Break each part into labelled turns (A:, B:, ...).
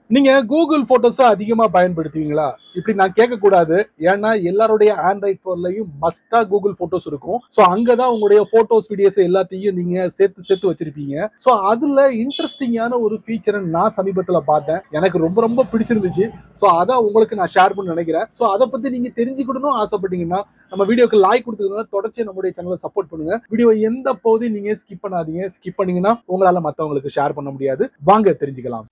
A: நீங்க Google photos அதிகமா பயன்படுத்துவீங்களா இப்படி நான் கேட்க கூடாது ஏன்னா எல்லாருடைய ஆண்ட்ராய்ட் போன்லயும் மஸ்டா கூகுள் போட்டோஸ் இருக்கும் சோ அங்கதான் உங்களுடைய போட்டோஸ் வீடியோஸ் எல்லாத்தையும் நீங்க சேர்த்து சேர்த்து வச்சிருப்பீங்க சோ அதுல இன்ட்ரெஸ்டிங்கான ஒரு ஃபீச்சரை நான் சமீபத்துல பார்த்தேன் எனக்கு ரொம்ப ரொம்ப பிடிச்சிருந்துச்சு சோ அதை உங்களுக்கு நான் ஷேர் பண்ண நினைக்கிறேன் சோ அதை பத்தி நீங்க தெரிஞ்சுக்கணும்னு ஆசைப்பட்டீங்கன்னா நம்ம வீடியோக்கு லைக் கொடுத்ததுனால தொடர்ச்சி நம்முடைய சேனலை சப்போர்ட் பண்ணுங்க வீடியோ எந்த பகுதியும் நீங்க ஸ்கிப் பண்ணாதீங்க ஸ்கிப் பண்ணீங்கன்னா உங்களால மத்தவங்களுக்கு ஷேர் பண்ண முடியாது வாங்க தெரிஞ்சுக்கலாம்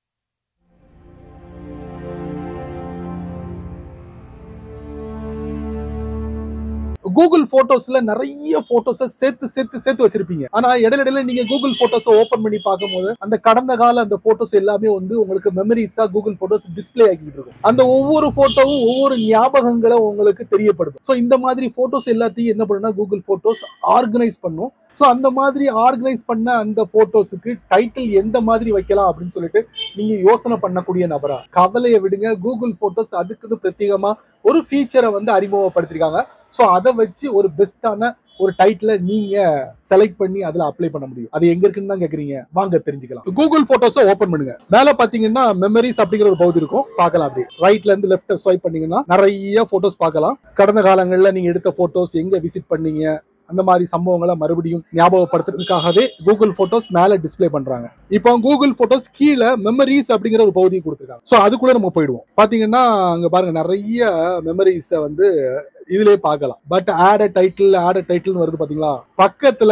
A: கூகுள் போட்டோஸ்ல நிறைய போட்டோஸ சேர்த்து சேர்த்து சேர்த்து வச்சிருப்பீங்க ஆனா இடையில இடையில நீங்க கூகுள் போட்டோஸ் ஓபன் பண்ணி பார்க்கும்போது அந்த கடந்த கால அந்த போட்டோஸ் எல்லாமே வந்து உங்களுக்கு மெமரிஸா கூகுள் போட்டோஸ் டிஸ்ப்ளே ஆகிட்டு இருக்கும் அந்த ஒவ்வொரு போட்டோவும் ஒவ்வொரு ஞாபகங்களை உங்களுக்கு தெரியப்படுத்தும் ஸோ இந்த மாதிரி போட்டோஸ் எல்லாத்தையும் என்ன பண்ணுன்னா கூகுள் போட்டோஸ் ஆர்கனைஸ் பண்ணும் ஸோ அந்த மாதிரி ஆர்கனைஸ் பண்ண அந்த போட்டோஸுக்கு டைட்டில் எந்த மாதிரி வைக்கலாம் அப்படின்னு சொல்லிட்டு நீங்க யோசனை பண்ணக்கூடிய நபரா கவலையை விடுங்க கூகுள் போட்டோஸ் அதுக்குன்னு பிரத்யேகமா ஒரு ஃபீச்சரை வந்து அறிமுகப்படுத்திருக்காங்க ஸோ அதை வச்சு ஒரு பெஸ்டான ஒரு டைட்டில நீங்க செலக்ட் பண்ணி அதுல அப்ளை பண்ண முடியும் அது எங்க இருக்குன்னு தான் கேக்குறீங்க வாங்க தெரிஞ்சுக்கலாம் கூகுள் போட்டோஸை ஓபன் பண்ணுங்க மேல பாத்தீங்கன்னா மெமரிஸ் அப்படிங்கிற ஒரு பகுதி இருக்கும் பார்க்கலாம் அப்படி ரைட்ல இருந்து லெஃப்ட் ஸ்வைப் பண்ணீங்கன்னா நிறைய போட்டோஸ் பார்க்கலாம் கடந்த காலங்கள்ல நீங்க எடுத்த போட்டோஸ் எங்க விசிட் பண்ணீங்க அந்த மாதிரி சம்பவங்களை மறுபடியும் ஞாபகப்படுத்துறதுக்காகவே கூகுள் போட்டோஸ் மேல டிஸ்ப்ளே பண்றாங்க இப்போ கூகுள் போட்டோஸ் கீழே மெமரிஸ் அப்படிங்கிற ஒரு பகுதியை கொடுத்துருக்காங்க ஸோ அதுக்குள்ள நம்ம போயிடுவோம் பாத்தீங்கன்னா அங்க பாருங்க நிறைய மெமரிஸை வந்து இதுலயே பார்க்கலாம் but add title add title வருது பாத்தீங்களா பக்கத்துல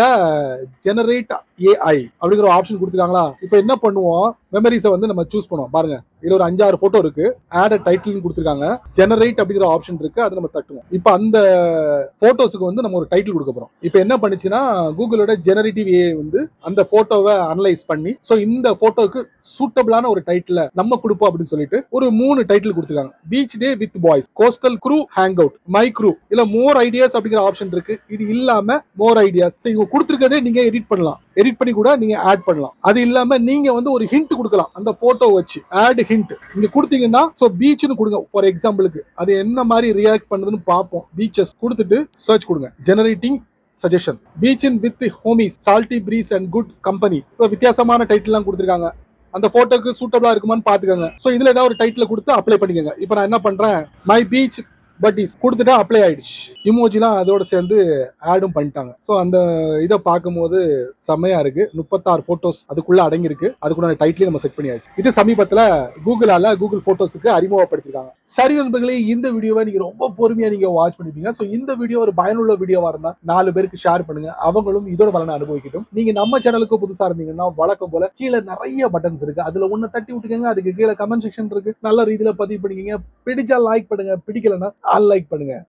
A: ஜெனரேட் ஏஐ அப்படிங்கிற ஒரு ஆப்ஷன் கொடுத்துருக்காங்களா இப்போ என்ன பண்ணுவோம் மெமரிஸை வந்து நம்ம சூஸ் பண்ணுவோம் பாருங்க இதுல ஒரு அஞ்சாறு போட்டோ இருக்கு ஆட் டைட்டில் கொடுத்துருக்காங்க ஜெனரேட் அப்படிங்கிற ஆப்ஷன் இருக்கு அதை நம்ம தட்டுவோம் இப்போ அந்த போட்டோஸுக்கு வந்து நம்ம ஒரு டைட்டில் கொடுக்க போறோம் இப்போ என்ன பண்ணுச்சுன்னா கூகுளோட ஜெனரேட்டிவ் ஏ வந்து அந்த போட்டோவை அனலைஸ் பண்ணி ஸோ இந்த போட்டோக்கு சூட்டபிளான ஒரு டைட்டில் நம்ம கொடுப்போம் அப்படின்னு சொல்லிட்டு ஒரு மூணு டைட்டில் கொடுத்துருக்காங்க beach day with boys coastal crew hang out my crew இல்ல மோர் ஐடியாஸ் அப்படிங்கிற ஆப்ஷன் இருக்கு இது இல்லாம மோர் ஐடியாஸ் இவங்க கொடுத்துருக்கதே நீங்க எடிட் பண்ணலாம் எடிட் பண்ணி கூட நீங்க ஆட் பண்ணலாம் அது இல்லாம நீங்க வந்து ஒரு ஹிண்ட் கொடுக்கலாம் அந்த போட்டோ வச்சு ஆட் ஹிண்ட் இங்க கொடுத்தீங்கன்னா சோ பீச்னு கொடுங்க ஃபார் எக்ஸாம்பிளுக்கு அது என்ன மாதிரி ரியாக்ட் பண்ணுதுன்னு பார்ப்போம் பீச்சஸ் கொடுத்துட்டு சர்ச் கொடுங்க generating suggestion beach in with homies salty breeze and good company இப்போ வித்தியாசமான டைட்டில்லாம் கொடுத்துருக்காங்க அந்த போட்டோக்கு சூட்டபிளா இருக்குமான்னு பாத்துக்கோங்க சோ இதுல ஏதாவது ஒரு டைட்டில் கொடுத்து அப்ளை பண்ணிக்கோங்க இப்போ நான் என்ன பண்றேன் மை பீச் பட்டீஸ் கொடுத்துட்டா அப்ளை ஆயிடுச்சு இமோஜிலாம் அதோட சேர்ந்து ஆடும் பண்ணிட்டாங்க ஸோ அந்த இதை பார்க்கும்போது செம்மையா இருக்கு முப்பத்தாறு போட்டோஸ் அதுக்குள்ள அடங்கியிருக்கு அதுக்குள்ள டைட்டிலே நம்ம செட் பண்ணியாச்சு இது சமீபத்தில் கூகுளால கூகுள் போட்டோஸுக்கு அறிமுகப்படுத்திருக்காங்க சரி நண்பர்களே இந்த வீடியோவை நீங்க ரொம்ப பொறுமையா நீங்க வாட்ச் பண்ணிருப்பீங்க ஸோ இந்த வீடியோ ஒரு பயனுள்ள வீடியோவா இருந்தா நாலு பேருக்கு ஷேர் பண்ணுங்க அவங்களும் இதோட பலனை அனுபவிக்கட்டும் நீங்க நம்ம சேனலுக்கு புதுசா இருந்தீங்கன்னா வழக்கம் போல கீழே நிறைய பட்டன்ஸ் இருக்கு அதுல ஒண்ணு தட்டி விட்டுக்கங்க அதுக்கு கீழே கமெண்ட் செக்ஷன் இருக்கு நல்ல ரீதியில பதிவு பண்ணிக்கங்க பிடிச்சா லைக் பண்ணுங்க பிடிக்கலன்னா அன்லைக் பண்ணுங்க